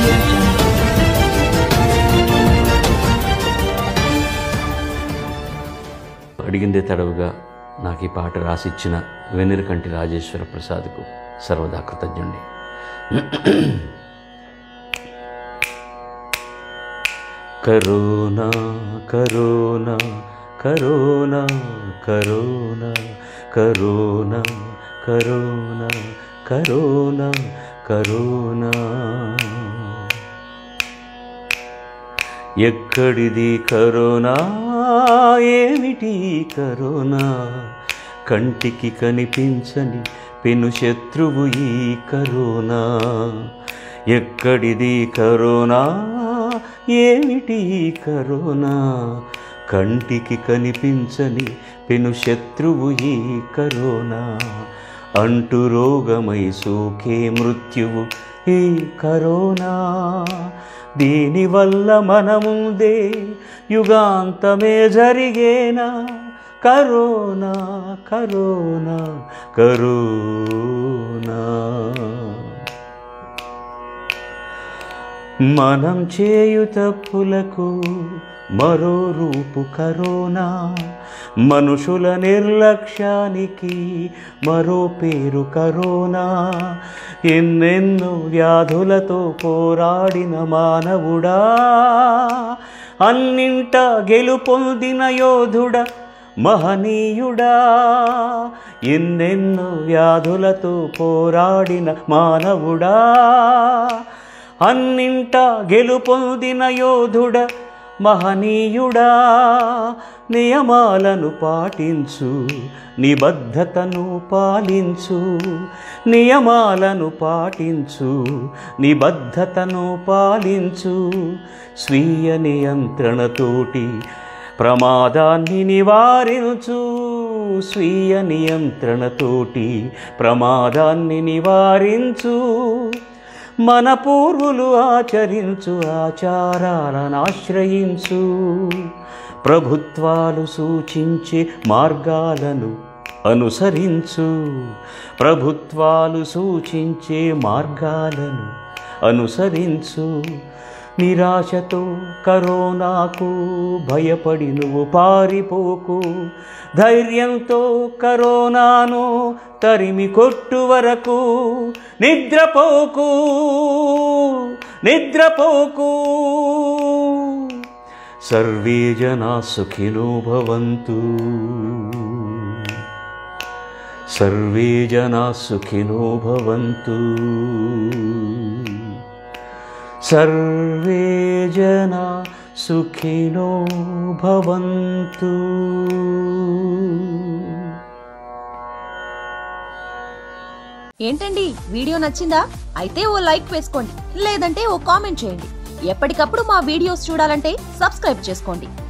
audio jungle. అడిగిందే తడవుగా నాకు ఈ పాట రాసిచ్చిన వెన్నెరకంటి రాజేశ్వర ప్రసాద్కు సర్వదా కృతజ్ఞుణ్ణి corona corona corona corona corona corona corona corona ఎక్కడిది కరోనా ఏమిటి కరోనా కంటికి కనిపించని పెను శత్రువు ఈ కరోనా ఎక్కడిది కరోనా ఏమిటి కరోనా కంటికి కనిపించని పెను శత్రువు ఈ కరోనా అంటు రోగమై సోకే మృత్యువు ఈ కరోనా దీనివల్ల మనముందే యుగాంతమే జరిగేనా కరోనా కరోనా కరోనా మనం చేయు తప్పులకు మరో రూపు కరోనా మనుషుల నిర్లక్ష్యానికి మరో పేరు కరోనా ఎన్నెన్నో వ్యాధులతో పోరాడిన మానవుడా అన్నింట గెలుపొందిన యోధుడ మహనీయుడా ఎన్నెన్నో వ్యాధులతో పోరాడిన మానవుడా అన్నింట గెలుపొందిన యోధుడ మహనీయుడా నియమాలను పాటించు నిబద్ధతను పాలించు నియమాలను పాటించు నిబద్ధతను పాలించు స్వీయ నియంత్రణతోటి ప్రమాదాన్ని నివారించు స్వీయ నియంత్రణతోటి ప్రమాదాన్ని నివారించు మన పూర్వులు ఆచరించు ఆచారాలను ఆశ్రయించు ప్రభుత్వాలు సూచించే మార్గాలను అనుసరించు ప్రభుత్వాలు సూచించే మార్గాలను అనుసరించు నిరాశతో కరోనాకు భయపడి నువ్వు పారిపోకు ధైర్యంతో కరోనాను తరిమి కొట్టు వరకు నిద్రపోకు నిద్రపోకు సర్వే జనా సుఖినో భవంతు సర్వే జనా సుఖినో భవంతు సర్వే జనా సుఖినో భవంతు ఏంటండి వీడియో నచ్చిందా అయితే ఓ లైక్ వేసుకోండి లేదంటే ఓ కామెంట్ చేయండి ఎప్పటికప్పుడు మా వీడియోస్ చూడాలంటే సబ్స్క్రైబ్ చేసుకోండి